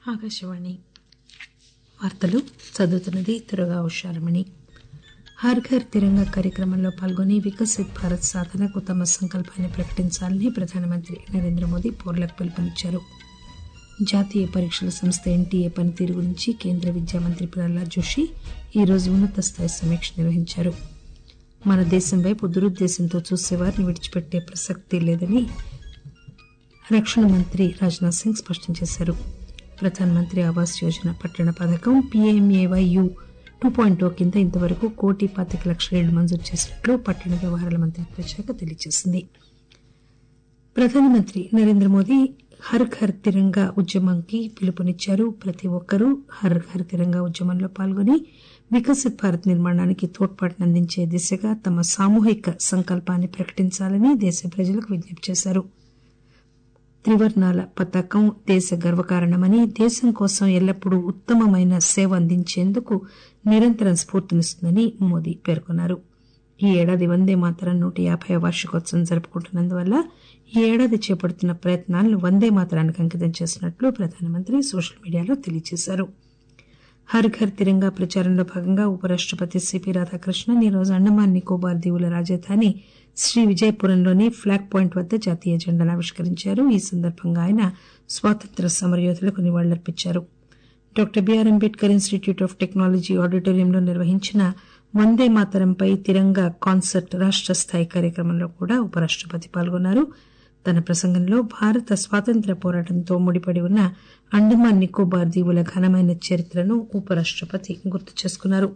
ఆకాశవాణి వార్తలు చదువుతున్నది తురగా ఉషారమణి హర్ ఘర్ తిరంగా కార్యక్రమంలో పాల్గొని వికసిత్ భారత్ సాధనకు తమ సంకల్పాన్ని ప్రకటించాలని ప్రధానమంత్రి నరేంద్ర మోదీ పౌరులకు పిలుపునిచ్చారు జాతీయ పరీక్షల సంస్థ ఎన్టీఏ పనితీరు గురించి కేంద్ర విద్యా మంత్రి ప్రహ్లాద్ జోషి ఈరోజు ఉన్నత స్థాయి సమీక్ష నిర్వహించారు మన దేశం వైపు దురుద్దేశంతో చూసేవారిని విడిచిపెట్టే ప్రసక్తి లేదని రక్షణ మంత్రి రాజ్నాథ్ సింగ్ స్పష్టం చేశారు ప్రధానమంత్రి ఆవాస్ యోజన పట్టణ పథకం PMAY U two point O కింద ఇంతవరకు కోటి పాతిక లక్షల ఇళ్లు మంజూరు చేసినట్లు పట్టణ వ్యవహారాల మంత్రిత్వ శాఖ తెలియజేసింది ప్రధానమంత్రి నరేంద్ర మోదీ హర్ ఘర్ తిరంగా ఉద్యమంకి పిలుపునిచ్చారు ప్రతి ఒక్కరూ హర్ ఘర్ తిరంగా ఉద్యమంలో పాల్గొని వికసిత్ భారత్ నిర్మాణానికి తోడ్పాటును అందించే దిశగా తమ సామూహిక సంకల్పాన్ని ప్రకటించాలని దేశ ప్రజలకు విజ్ఞప్తి చేశారు త్రివర్ణాల పతాకం దేశ గర్వకారణమని దేశం కోసం ఎల్లప్పుడూ ఉత్తమమైన సేవ అందించేందుకు నిరంతరం స్ఫూర్తినిస్తుందని మోదీ పేర్కొన్నారు ఈ ఏడాది వందే మాతరం నూట యాభై వార్షికోత్సవం జరుపుకుంటున్నందువల్ల ఈ ఏడాది చేపడుతున్న ప్రయత్నాలను వందే మాతరానికి అంకితం చేసినట్లు ప్రధానమంత్రి సోషల్ మీడియాలో తెలియజేశారు హర్ ఘర్ తిరంగా ప్రచారంలో భాగంగా ఉపరాష్టపతి సిపి రాధాకృష్ణన్ ఈరోజు అండమాన్ నికోబార్ దీవుల రాజధాని శ్రీ విజయపురంలోని ఫ్లాగ్ పాయింట్ వద్ద జాతీయ జెండాను ఆవిష్కరించారు ఈ సందర్భంగా ఆయన స్వాతంత్ర్య సమరయోధులకు నివాళులర్పించారు doctor BR Ambedkar institute of technology ఆడిటోరియంలో నిర్వహించిన వందే మాతరంపై తిరంగా కాన్సర్ట్ రాష్ట స్థాయి కార్యక్రమంలో కూడా ఉపరాష్టపతి పాల్గొన్నారు తన ప్రసంగంలో భారత స్వాతంత్ర్య పోరాటంతో ముడిపడి ఉన్న అండమాన్ నికోబార్ దీవుల ఘనమైన చరిత్రను ఉపరాష్టపతి గుర్తు చేసుకున్నారు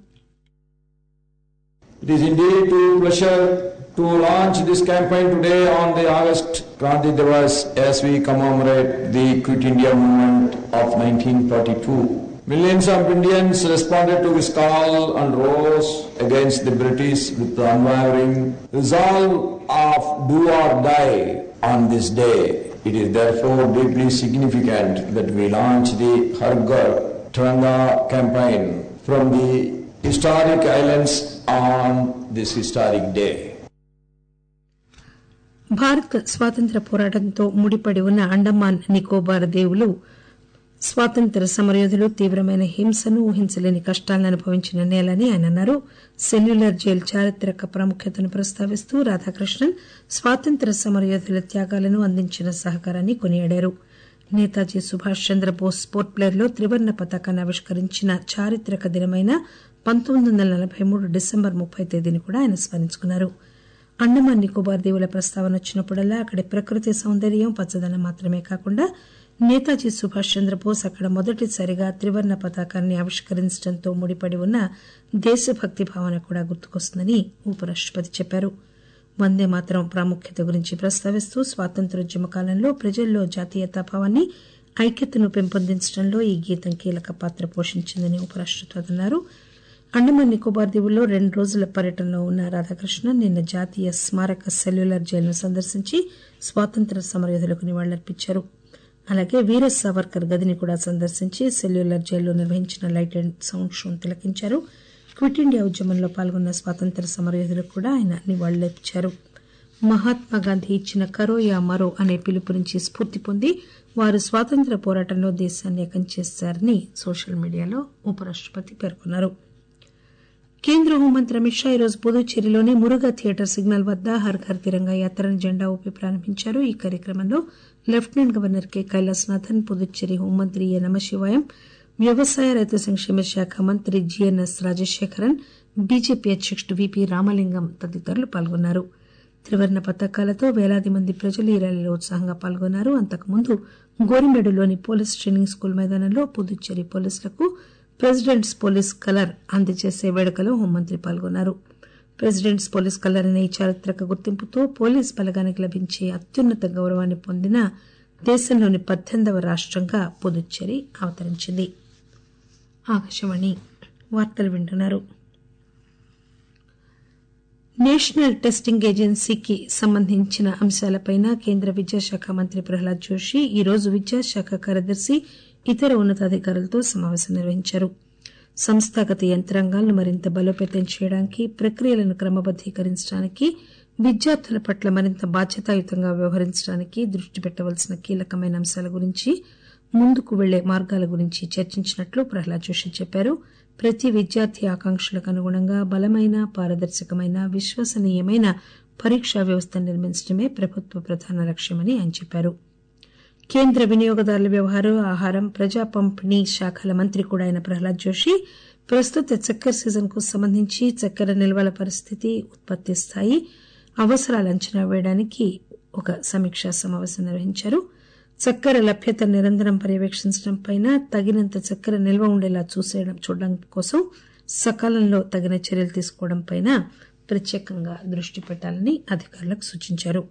It is indeed a pleasure to launch this campaign today on the August Kranti Divas as we commemorate the Quit India movement of 1942. Millions of Indians responded to this call and rose against the British with the unwavering resolve of do or die on this day. It is therefore deeply significant that we launch the Har Ghar Tiranga campaign from the historic islands on this historic day. Bharat స్వాతంత్ర పోరాటంతో ముడిపడి ఉన్న అండమాన్ నికోబార్ దీవులు స్వాతంత్ర సమరయోధులు తీవ్రమైన హింసను ఊహించలేని కష్టాలను అనుభవించిన నేలని ఆయన అన్నారు సెల్యులర్ జైల్ చారిత్రక ప్రాముఖ్యతను ప్రస్తావిస్తూ రాధాకృష్ణన్ స్వాతంత్ర సమరయోధుల త్యాగాలను అందించిన సహకారాన్ని కొనియాడారు నేతాజీ సుభాష్ చంద్రబోస్ పోర్ట్ ప్లేర్లో త్రివర్ణ పతాకాన్ని ఆవిష్కరించిన చారిత్రక దినమైన పంతొమ్మిది వందల నలభై మూడు డిసెంబర్ ముప్పై తేదీని కూడా ఆయన స్మరించుకున్నారు అండమాన్ నికోబార్ దీవుల ప్రస్తావన వచ్చినప్పుడల్లా అక్కడి ప్రకృతి సౌందర్యం పచ్చదనం మాత్రమే కాకుండా నేతాజీ సుభాష్ చంద్రబోస్ అక్కడ మొదటిసారిగా త్రివర్ణ పతాకాన్ని ఆవిష్కరించడంతో ముడిపడి ఉన్న దేశభక్తి భావన కూడా గుర్తుకొస్తుందని ఉపరాష్టపతి చెప్పారు వందే మాతరం ప్రాముఖ్యత గురించి ప్రస్తావిస్తూ స్వాతంత్ర్యోద్యమ కాలంలో ప్రజల్లో జాతీయతాభావాన్ని ఐక్యతను పెంపొందించడంలో ఈ గీతం కీలక పాత్ర పోషించిందని ఉపరాష్టపతి అన్నారు అండమాన్ నికోబార్ దీవుల్లో రెండు రోజుల పర్యటనలో ఉన్న రాధాకృష్ణన్ నిన్న జాతీయ స్మారక సెల్యులర్ జైలును సందర్శించి స్వాతంత్ర సమరయోధులకు నివాళులర్పించారు అలాగే వీర సావర్కర్ గదిని కూడా సందర్శించి సెల్యులర్ జైల్లో నిర్వహించిన లైట్ అండ్ సౌండ్ షోను తిలకించారు క్విట్ ఇండియా ఉద్యమంలో పాల్గొన్న స్వాతంత్ర సమరయోధులకు కూడా ఆయన నివాళులర్పించారు మహాత్మాగాంధీ ఇచ్చిన కరో యా మరో అనే పిలుపు నుంచి స్ఫూర్తి పొంది వారు స్వాతంత్ర పోరాటంలో దేశాన్ని ఏకం చేశారని సోషల్ మీడియాలో ఉపరాష్టపతి పేర్కొన్నారు కేంద్ర హోంమంత్రి అమిత్ షా ఈరోజు పుదుచ్చేరిలోని మురుగా థియేటర్ సిగ్నల్ వద్ద హర్ ఘర్ తిరంగా యాత్రను జెండా ఊపి ప్రారంభించారు ఈ కార్యక్రమంలో lieutenant governor K Kailasanathan Puducherry హోంమంత్రి ఎ నమశివాయం వ్యవసాయ రైతు సంక్షేమ శాఖ మంత్రి జిఎన్ఎస్ రాజశేఖరన్ బీజేపీ అధ్యకుడు విపి రామలింగం తదితరులు పాల్గొన్నారు త్రివర్ణ పతాకాలతో వేలాది మంది ప్రజలు ఈ ర్యాలీలో ఉత్సాహంగా పాల్గొన్నారు అంతకుముందు గోరిమేడులోని పోలీస్ ట్రైనింగ్ స్కూల్ మైదానంలో పుదుచ్చేరి పోలీసులకు ప్రెసిడెంట్స్ పోలీస్ కలర్ అందజేసే వేడుకలో హోంమంత్రి పాల్గొన్నారు ప్రెసిడెంట్స్ పోలీస్ కలర్ అనే ఈ చారిత్రక గుర్తింపుతో పోలీస్ బలగానికి లభించే అత్యున్నత గౌరవాన్ని పొందిన దేశంలోని పద్దెనిమిదవ రాష్టంగా పుదుచ్చేరి అవతరించింది ఆకాశవాణి వార్తలు వింటున్నారు నేషనల్ టెస్టింగ్ ఏజెన్సీకి సంబంధించిన అంశాలపై కేంద్ర విద్యాశాఖ మంత్రి ప్రహ్లాద్ జోషి ఈరోజు విద్యాశాఖ కార్యదర్శి ఇతర ఉన్నతాధికారులతో సమావేశం నిర్వహించారు సంస్థాగత యంత్రాంగాలను మరింత బలోపేతం చేయడానికి ప్రక్రియలను క్రమబద్దీకరించడానికి విద్యార్థుల పట్ల మరింత బాధ్యతాయుతంగా వ్యవహరించడానికి దృష్టి పెట్టవలసిన కీలకమైన అంశాల గురించి ముందుకు వెళ్లే మార్గాల గురించి చర్చించినట్లు ప్రహ్లాద్ జోషి చెప్పారు ప్రతి విద్యార్థి ఆకాంక్షలకు అనుగుణంగా బలమైన పారదర్శకమైన విశ్వసనీయమైన పరీక్షా వ్యవస్థను నిర్మించడమే ప్రభుత్వ ప్రధాన లక్ష్యమని ఆయన చెప్పారు కేంద్ర వినియోగదారుల వ్యవహారం ఆహారం ప్రజా పంపిణీ శాఖల మంత్రి కూడా అయిన ప్రహ్లాద్ జోషి ప్రస్తుత చక్కెర సీజన్ కు సంబంధించి చక్కెర నిల్వల పరిస్థితి ఉత్పత్తి స్థాయి అవసరాలు అంచనా వేయడానికి ఒక సమీక్షా సమావేశం నిర్వహించారు చక్కెర లభ్యత నిరంతరం పర్యవేక్షించడంపై తగినంత చక్కెర నిల్వ ఉండేలా చూసేయడం చూడడం కోసం సకాలంలో తగిన చర్యలు తీసుకోవడంపై ప్రత్యేకంగా దృష్టి పెట్టాలని అధికారులకు సూచించారు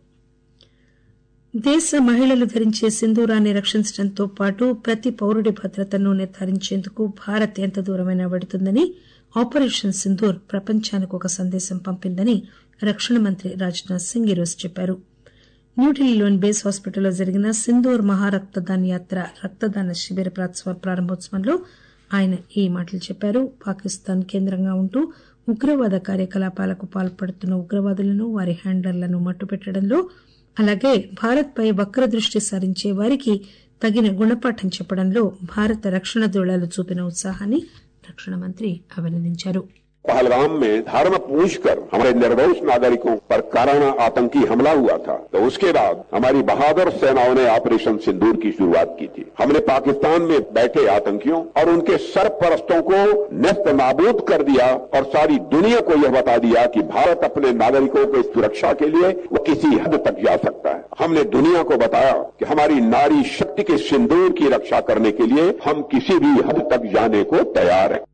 దేశ మహిళలు ధరించే సింధూరాన్ని రక్షించడంతో పాటు ప్రతి పౌరుడి భద్రతను నిర్ధారించేందుకు భారత్ ఎంత దూరమైనా వెడుతుందని ఆపరేషన్ సింధూర్ ప్రపంచానికి ఒక సందేశం పంపిందని రక్షణ మంత్రి రాజ్నాథ్ సింగ్ ఈరోజు చెప్పారు న్యూఢిల్లీలోని బేస్ హాస్పిటల్లో జరిగిన సింధూర్ మహారక్తదాన్ యాత్ర రక్తదాన శిబిర ప్రారంభోత్సవంలో ఆయన ఈ మాటలు చెప్పారు పాకిస్తాన్ కేంద్రంగా ఉంటూ ఉగ్రవాద కార్యకలాపాలకు పాల్పడుతున్న ఉగ్రవాదులను వారి హ్యాండర్లను మట్టుపెట్టడంలో అలాగే భారత్ పై వక్ర దృష్టి సారించే వారికి తగిన గుణపాఠం చెప్పడంలో భారత రక్షణ దళాలు చూపిన ఉత్సాహాన్ని రక్షణ మంత్రి అభినందించారు पहलगाम में धर्म पूछकर हमारे निर्दोष नागरिकों पर काराना आतंकी हमला हुआ था तो उसके बाद हमारी बहादुर सेनाओं ने ऑपरेशन सिंदूर की शुरुआत की थी हमने पाकिस्तान में बैठे आतंकियों और उनके सरपरस्तों को नस्त नाबूद कर दिया और सारी दुनिया को यह बता दिया कि भारत अपने नागरिकों की सुरक्षा के लिए वो किसी हद तक जा सकता है हमने दुनिया को बताया कि हमारी नारी शक्ति के सिंदूर की रक्षा करने के लिए हम किसी भी हद तक जाने को तैयार हैं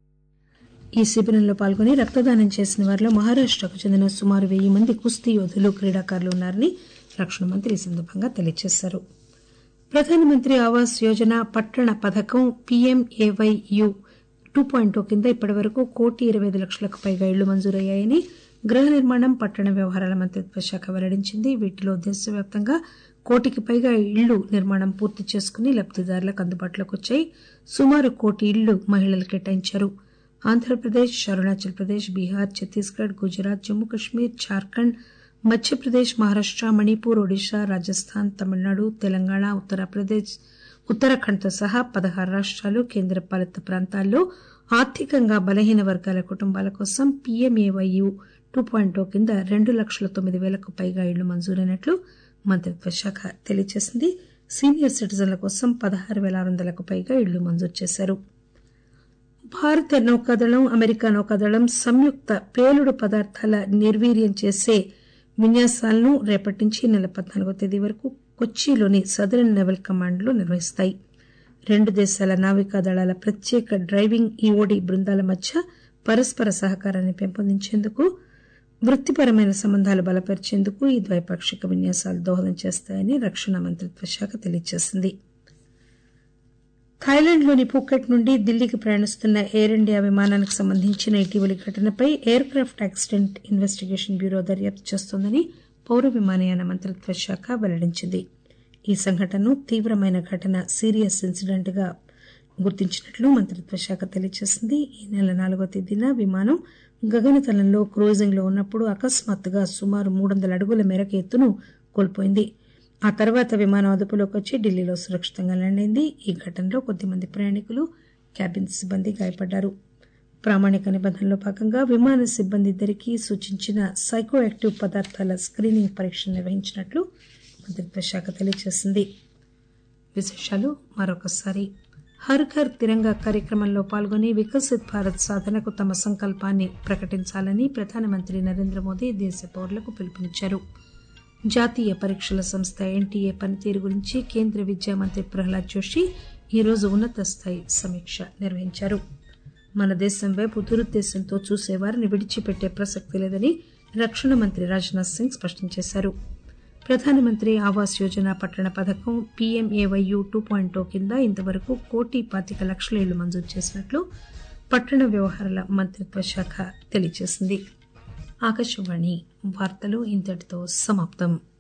ఈ శిబిరంలో పాల్గొని రక్తదానం చేసిన వారిలో మహారాష్టకు చెందిన సుమారు వెయ్యి మంది కుస్తీ యోధులు క్రీడాకారులు ఉన్నారని రక్షణ మంత్రి ఈ సందర్భంగా తెలియజేశారు ప్రధానమంత్రి ఆవాస్ యోజన పట్టణ పథకం పీఎంఏవైయు టూ పాయింట్ కింద ఇప్పటి వరకు కోటి ఇరవై ఐదు లక్షలకు పైగా ఇళ్లు మంజూరయ్యాయని గృహ నిర్మాణం పట్టణ వ్యవహారాల మంత్రిత్వ శాఖ వెల్లడించింది వీటిలో దేశవ్యాప్తంగా కోటికి పైగా ఇళ్లు నిర్మాణం పూర్తి చేసుకుని లబ్దిదారులకు అందుబాటులోకి వచ్చాయి సుమారు కోటి ఇళ్లు మహిళలు కేటాయించారు ఆంధ్రప్రదేశ్ అరుణాచల్ ప్రదేశ్ బీహార్ ఛత్తీస్గఢ్ గుజరాత్ జమ్మూ కశ్మీర్ జార్ఖండ్ మధ్యప్రదేశ్ మహారాష్ట మణిపూర్ ఒడిశా రాజస్థాన్ తమిళనాడు తెలంగాణ ఉత్తరప్రదేశ్ ఉత్తరాఖండ్తో సహా పదహారు రాష్టాలు కేంద్రపాలిత ప్రాంతాల్లో ఆర్థికంగా బలహీన వర్గాల కుటుంబాల కోసం పీఎంఏవైయు టూ పాయింట్ కింద రెండు లక్షల తొమ్మిది వేలకు పైగా ఇళ్లు మంజూరైనట్లు మంత్రిత్వ శాఖ తెలియజేసింది సీనియర్ సిటిజన్ల కోసం పదహారు పేల ఆరు వందలకు పైగా ఇళ్లు మంజూరు చేశారు భారత నౌకాదళం అమెరికా నౌకాదళం సంయుక్త పేలుడు పదార్థాల నిర్వీర్యం చేసే విన్యాసాలను రేపటి నుంచి నెల పద్నాలుగో తేదీ వరకు కొచ్చిలోని సదరన్ నెవల్ కమాండ్ లో నిర్వహిస్తాయి రెండు దేశాల నావికా దళాల ప్రత్యేక డ్రైవింగ్ ఈఓడి బృందాల మధ్య పరస్పర సహకారాన్ని పెంపొందించేందుకు వృత్తిపరమైన సంబంధాలు బలపరిచేందుకు ఈ ద్వైపాక్షిక విన్యాసాలు దోహదం చేస్తాయని రక్షణ మంత్రిత్వ శాఖ తెలియజేసింది థాయిలాండ్లోని పూకెట్ నుండి ఢిల్లీకి ప్రయాణిస్తున్న ఎయిర్ ఇండియా విమానానికి సంబంధించిన ఇటీవలి ఘటనపై aircraft accident investigation bureau దర్యాప్తు చేస్తోందని పౌర విమానయాన మంత్రిత్వ శాఖ వెల్లడించింది ఈ సంఘటనను తీవ్రమైన ఘటన సీరియస్ ఇన్సిడెంట్ గా గుర్తించినట్లు మంత్రిత్వ శాఖ తెలియజేసింది ఈ నెల నాలుగో తేదీన విమానం గగనతలంలో క్రూజింగ్ లో ఉన్నప్పుడు అకస్మాత్తుగా సుమారు మూడు వందల అడుగుల మేరకు ఎత్తును కోల్పోయింది ఆ తర్వాత విమానం అదుపులోకి వచ్చి ఢిల్లీలో సురక్షితంగా ల్యాండ్ అయింది ఈ ఘటనలో కొద్దిమంది ప్రయాణికులు క్యాబిన్ సిబ్బంది గాయపడ్డారు ప్రామాణిక నిబంధనలో భాగంగా విమాన సిబ్బంది ఇద్దరికీ సూచించిన సైకో యాక్టివ్ పదార్థాల స్క్రీనింగ్ పరీక్ష నిర్వహించినట్లు మంత్రిత్వ శాఖ తెలియజేసింది విశేషాలు మరొకసారి హర్ ఘర్ తిరంగా కార్యక్రమంలో పాల్గొని వికసిత్ భారత్ సాధనకు తమ సంకల్పాన్ని ప్రకటించాలని ప్రధానమంత్రి నరేంద్ర మోదీ దేశ పౌరులకు పిలుపునిచ్చారు జాతీయ పరీక్షల సంస్థ ఎన్టీఏ పనితీరు గురించి కేంద్ర విద్యా మంత్రి ప్రహ్లాద్ జోషి ఈరోజు ఉన్నత స్థాయి సమీక్ష నిర్వహించారు మన దేశం వైపు దురుద్దేశంతో చూసేవారిని విడిచిపెట్టే ప్రసక్తి లేదని రక్షణ మంత్రి రాజ్నాథ్ సింగ్ స్పష్టం చేశారు ప్రధానమంత్రి ఆవాస్ యోజన పట్టణ పథకం పీఎంఏవైయు టూ పాయింట్ కింద ఇంతవరకు కోటి పాతిక లక్షల ఇళ్లు మంజూరు చేసినట్లు పట్టణ వ్యవహారాల మంత్రిత్వ శాఖ తెలియజేసింది ఆకాశవాణి వార్తలు ఇంతటితో సమాప్తం